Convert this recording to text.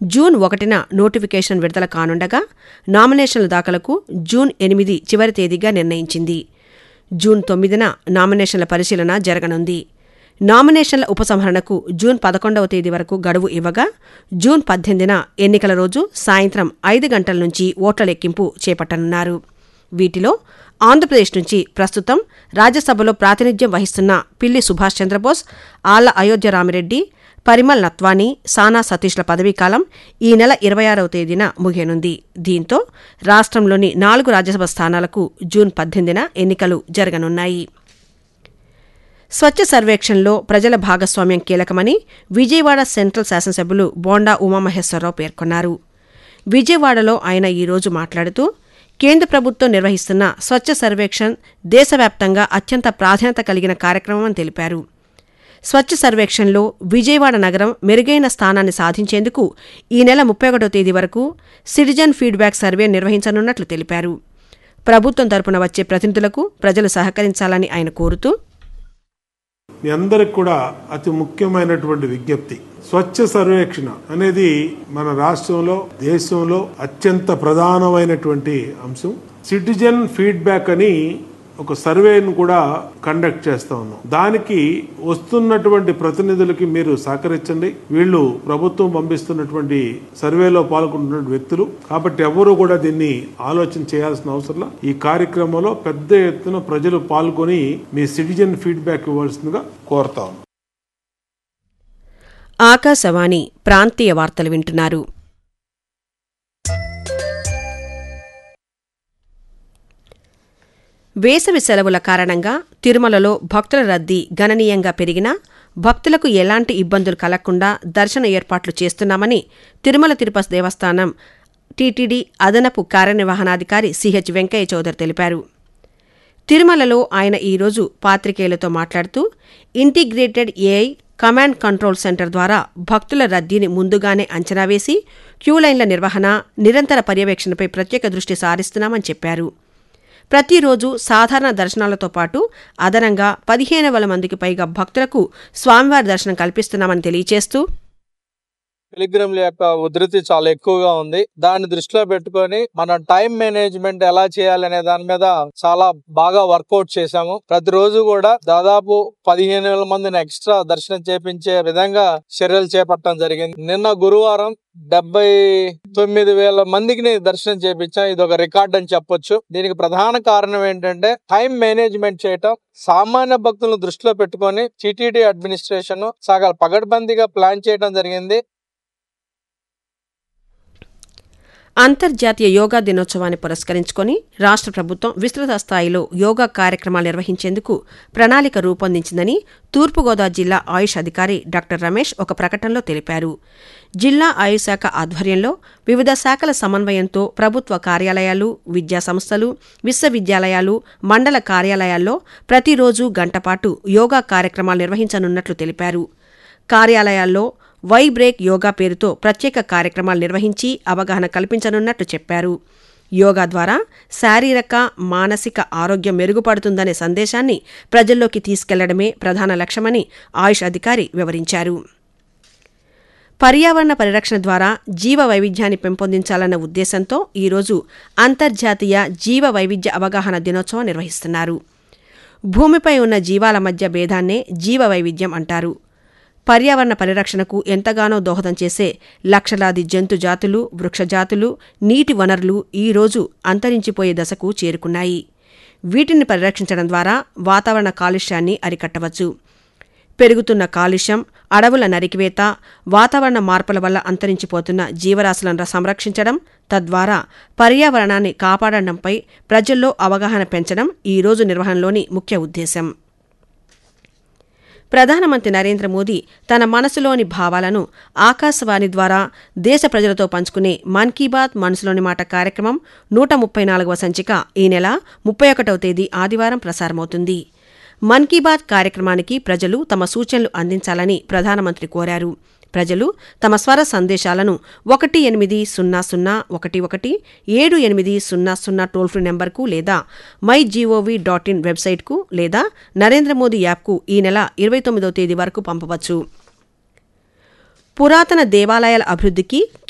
June ఒకటిన notification విడుదల కానుండగా నామినేషన్ల దాఖలకు జూన్ ఎనిమిది చివరి తేదీగా నిర్ణయించింది జూన్ తొమ్మిదిన నామినేషన్ల పరిశీలన జరగనుంది నామినేషన్ల ఉపసంహరణకు జూన్ పదకొండవ తేదీ వరకు గడువు ఇవ్వగా జూన్ పద్దెనిమిదిన ఎన్నికల రోజు సాయంత్రం ఐదు గంటల నుంచి ఓట్ల లెక్కింపు చేపట్టనున్నారు వీటిలో ఆంధ్రప్రదేశ్ నుంచి ప్రస్తుతం రాజ్యసభలో ప్రాతినిధ్యం వహిస్తున్న పిల్లి సుభాష్ చంద్రబోస్ ఆళ్ల అయోధ్య రామిరెడ్డి పరిమల్ నత్వానీ సానా సతీష్ల పదవీకాలం ఈ నెల ఇరవై ఆరవ తేదీన ముగియనుంది దీంతో రాష్ట్రంలోని నాలుగు రాజ్యసభ స్థానాలకు జూన్ పద్దెనిమిదిన ఎన్నికలు జరగనున్నాయి స్వచ్ఛ సర్వేక్షణలో ప్రజల భాగస్వామ్యం కీలకమని విజయవాడ సెంట్రల్ శాసనసభ్యులు బోండా ఉమామహేశ్వరరావు పేర్కొన్నారు విజయవాడలో ఆయన ఈరోజు మాట్లాడుతూ కేంద్ర ప్రభుత్వం నిర్వహిస్తున్న స్వచ్ఛ సర్వేక్షణ్ దేశవ్యాప్తంగా అత్యంత ప్రాధాన్యత కలిగిన కార్యక్రమమని తెలిపారు స్వచ్ఛ సర్వేక్షణ్లో విజయవాడ నగరం మెరుగైన స్థానాన్ని సాధించేందుకు ఈ నెల ముప్పై ఒకటో తేదీ వరకు సిటిజన్ ఫీడ్బ్యాక్ సర్వే నిర్వహించనున్నట్లు తెలిపారు ప్రభుత్వం తరపున వచ్చే ప్రతినిధులకు ప్రజలు సహకరించాలని ఆయన కోరుతూ మీ అందరికి కూడా అతి ముఖ్యమైనటువంటి విజ్ఞప్తి స్వచ్ఛ సర్వేక్షణ అనేది మన రాష్ట్రంలో దేశంలో అత్యంత ప్రధానమైనటువంటి అంశం సిటిజన్ ఫీడ్బ్యాక్ అని ఒక సర్వేను కూడా కండక్ట్ చేస్తా ఉన్నాం దానికి వస్తున్నటువంటి ప్రతినిధులకి మీరు సహకరించండి వీళ్ళు ప్రభుత్వం పంపిస్తున్నటువంటి సర్వేలో పాల్గొంటున్న వ్యక్తులు కాబట్టి ఎవరు కూడా దీన్ని ఆలోచన చేయాల్సిన అవసరం లా. ఈ కార్యక్రమంలో పెద్ద ఎత్తున ప్రజలు పాల్గొని మీ సిటిజన్ ఫీడ్బ్యాక్ ఇవ్వాల్సిందిగా కోరుతా ఉన్నాం ఆకాశవాణి ప్రాంతీయ వార్తలు వింటున్నారు వేసవి సెలవుల కారణంగా తిరుమలలో భక్తుల రద్దీ గణనీయంగా పెరిగినా భక్తులకు ఎలాంటి ఇబ్బందులు కలగకుండా దర్శన ఏర్పాట్లు చేస్తున్నామని తిరుమల తిరుపతి దేవస్థానం టీటీడీ అదనపు కార్యనిర్వహణాధికారి సిహెచ్ వెంకయ్య చౌదరి తెలిపారు తిరుమలలో ఆయన ఈరోజు పాత్రికేయులతో మాట్లాడుతూ integrated AI command control centre ద్వారా భక్తుల రద్దీని ముందుగానే అంచనా వేసి క్యూలైన్ల నిర్వహణ నిరంతర పర్యవేక్షణపై ప్రత్యేక దృష్టి సారిస్తున్నామని చెప్పారు ప్రతిరోజు సాధారణ దర్శనాలతో పాటు అదనంగా పదిహేను వేల మందికి పైగా భక్తులకు స్వామివారి దర్శనం కల్పిస్తున్నామని తెలియచేస్తూ పిలిగ్రిమ్ల యొక్క ఉధృతి చాలా ఎక్కువగా ఉంది దాన్ని దృష్టిలో పెట్టుకొని మనం టైం మేనేజ్మెంట్ ఎలా చేయాలనే దాని మీద చాలా బాగా వర్కౌట్ చేశాము ప్రతిరోజు కూడా దాదాపు పదిహేను వేల మందిని ఎక్స్ట్రా దర్శనం చేపించే విధంగా చర్యలు చేపట్టడం జరిగింది నిన్న గురువారం డెబ్బై తొమ్మిది వేల మందికి దర్శనం చేపించాం ఇది ఒక రికార్డ్ అని చెప్పొచ్చు దీనికి ప్రధాన కారణం ఏంటంటే టైం మేనేజ్మెంట్ చేయటం సామాన్య భక్తులను దృష్టిలో పెట్టుకొని టిటిడి అడ్మినిస్ట్రేషన్ సగల పగడ్బందీగా ప్లాన్ చేయడం జరిగింది అంతర్జాతీయ యోగా దినోత్సవాన్ని పురస్కరించుకొని రాష్ట్ర ప్రభుత్వం విస్తృత స్థాయిలో యోగా కార్యక్రమాలు నిర్వహించేందుకు ప్రణాళిక రూపొందించిందని తూర్పుగోదావరి జిల్లా ఆయుష్ అధికారి డాక్టర్ రమేష్ ఒక ప్రకటనలో తెలిపారు జిల్లా ఆయుష్ శాఖ ఆధ్వర్యంలో వివిధ శాఖల సమన్వయంతో ప్రభుత్వ కార్యాలయాలు విద్యా సంస్థలు విశ్వవిద్యాలయాలు మండల కార్యాలయాల్లో ప్రతిరోజు గంటపాటు యోగా కార్యక్రమాలు నిర్వహించనున్నట్లు తెలిపారు కార్యాలయాల్లో వై బ్రేక్ యోగా పేరుతో ప్రత్యేక కార్యక్రమాలు నిర్వహించి అవగాహన కల్పించనున్నట్లు చెప్పారు యోగా ద్వారా శారీరక మానసిక ఆరోగ్యం మెరుగుపడుతుందనే సందేశాన్ని ప్రజల్లోకి తీసుకెళ్లడమే ప్రధాన లక్ష్యమని ఆయుష్ అధికారి వివరించారు పర్యావరణ పరిరక్షణ ద్వారా జీవ వైవిధ్యాన్ని పెంపొందించాలన్న ఉద్దేశంతో ఈరోజు అంతర్జాతీయ జీవ వైవిధ్య అవగాహన దినోత్సవం నిర్వహిస్తున్నారు భూమిపై ఉన్న జీవాల మధ్య భేదాన్నే జీవ వైవిధ్యం అంటారు పర్యావరణ పరిరక్షణకు ఎంతగానో దోహదం చేసే లక్షలాది జంతు జాతులు వృక్షజాతులు నీటి వనరులు ఈ రోజు అంతరించిపోయే దశకు చేరుకున్నాయి వీటిని పరిరక్షించడం ద్వారా వాతావరణ కాలుష్యాన్ని అరికట్టవచ్చు పెరుగుతున్న కాలుష్యం అడవుల నరికివేత వాతావరణ మార్పుల వల్ల అంతరించిపోతున్న జీవరాశులను సంరక్షించడం తద్వారా పర్యావరణాన్ని కాపాడడంపై ప్రజల్లో అవగాహన పెంచడం ఈ రోజు నిర్వహణలోని ముఖ్య ఉద్దేశం ప్రధానమంత్రి నరేంద్ర మోదీ తన మనసులోని భావాలను ఆకాశవాణి ద్వారా దేశ ప్రజలతో పంచుకునే మన్ కీ బాత్ మనసులోని మాట కార్యక్రమం నూట ముప్పై నాలుగవ సంచిక ఈ నెల ముప్పై ఒకటవ తేదీ ఆదివారం ప్రసారమవుతుంది మన్ కీ బాత్ కార్యక్రమానికి ప్రజలు తమ సూచనలు అందించాలని ప్రధానమంత్రి కోరారు ప్రజలు తమ స్వర సందేశాలను ఒకటి ఎనిమిది సున్నా సున్నా ఒకటి ఒకటి ఏడు ఎనిమిది సున్నా సున్నా టోల్ ఫ్రీ నెంబర్కు లేదా మై జీఓవీ డాట్ ఇన్ వెబ్సైట్కు లేదా నరేంద్ర మోదీ యాప్కు ఈ నెల ఇరవై తొమ్మిదవ తేదీ వరకు పంపవచ్చు పురాతన దేవాలయాల అభివృద్ధికి